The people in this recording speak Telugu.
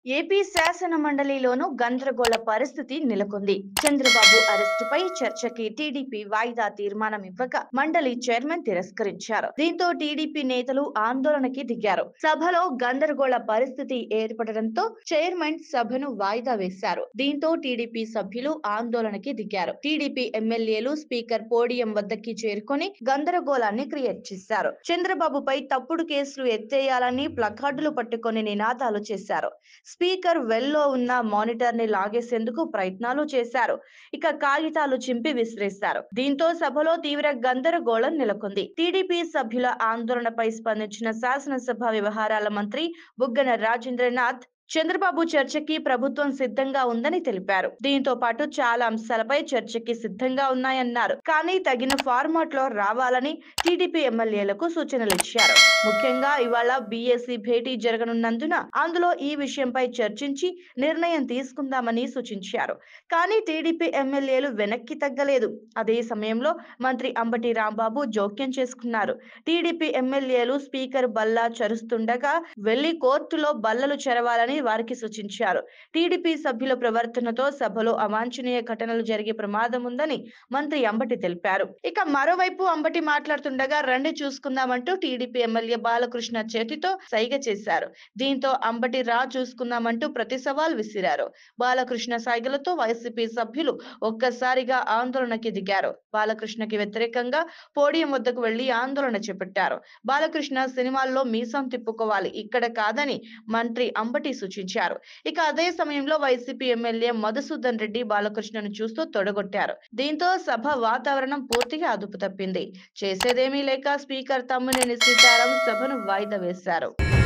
ఏపీ శాసన మండలిలోనూ గందరగోళ పరిస్థితి నెలకొంది చంద్రబాబు అరెస్టుపై చర్చకి టీడీపీ వాయిదా తీర్మానం ఇవ్వక మండలి చైర్మన్ తిరస్కరించారు దీంతో టీడీపీ నేతలు ఆందోళనకి దిగారు సభలో గందరగోళ పరిస్థితి ఏర్పడడంతో చైర్మన్ సభను వాయిదా వేశారు దీంతో టీడీపీ సభ్యులు ఆందోళనకి దిగారు టీడీపీ ఎమ్మెల్యేలు స్పీకర్ పోడియం వద్దకి చేరుకొని గందరగోళాన్ని క్రియేట్ చేశారు చంద్రబాబుపై తప్పుడు కేసులు ఎత్తేయాలని ప్లకార్డులు పట్టుకొని నినాదాలు చేశారు స్పీకర్ వెల్లో ఉన్న మానిటర్ ని లాగేసేందుకు ప్రయత్నాలు చేశారు ఇక కాగితాలు చింపి విసిరేశారు దీంతో సభలో తీవ్ర గందరగోళం నెలకొంది టీడీపీ సభ్యుల ఆందోళనపై స్పందించిన శాసనసభ వ్యవహారాల మంత్రి బుగ్గన రాజేంద్రనాథ్ చంద్రబాబు చర్చకి ప్రభుత్వం సిద్ధంగా ఉందని తెలిపారు దీంతో పాటు చాలా అంశాలపై చర్చకి సిద్ధంగా ఉన్నాయన్నారు కానీ తగిన ఫార్మాట్ లో రావాలని టీడీపీ ఎమ్మెల్యేలకు సూచనలు ఇచ్చారు ముఖ్యంగా ఇవాళ బీఎస్సీ భేటీ జరగనున్నందున అందులో ఈ విషయంపై చర్చించి నిర్ణయం తీసుకుందామని సూచించారు కానీ టీడీపీ ఎమ్మెల్యేలు వెనక్కి తగ్గలేదు అదే సమయంలో మంత్రి అంబటి రాంబాబు జోక్యం చేసుకున్నారు టీడీపీ ఎమ్మెల్యేలు స్పీకర్ బల్లా చరుస్తుండగా వెళ్లి కోర్టులో బల్లలు చెరవాలని వారికి సూచించారు టీడీపీ సభ్యుల ప్రవర్తనతో సభలో అవాంఛనీయ ఘటనలు జరిగే ప్రమాదం ఉందని మంత్రి అంబటి తెలిపారు ఇక మరోవైపు అంబటి మాట్లాడుతుండగా రండి చూసుకుందామంటూ టీడీపీ ఎమ్మెల్యే బాలకృష్ణ చేతితో సైగ చేశారు దీంతో అంబటి రా చూసుకుందామంటూ ప్రతి సవాల్ విసిరారు బాలకృష్ణ సైగలతో వైసీపీ సభ్యులు ఒక్కసారిగా ఆందోళనకి దిగారు బాలకృష్ణకి వ్యతిరేకంగా పోడియం వద్దకు వెళ్లి ఆందోళన చేపట్టారు బాలకృష్ణ సినిమాల్లో మీసం తిప్పుకోవాలి ఇక్కడ కాదని మంత్రి అంబటి సూచించారు ఇక అదే సమయంలో వైసీపీ ఎమ్మెల్యే మధుసూదన్ రెడ్డి బాలకృష్ణను చూస్తూ తొడగొట్టారు దీంతో సభ వాతావరణం పూర్తిగా అదుపు తప్పింది చేసేదేమీ లేక స్పీకర్ తమ్మినేని సీతారాం సభను వాయిదా వేశారు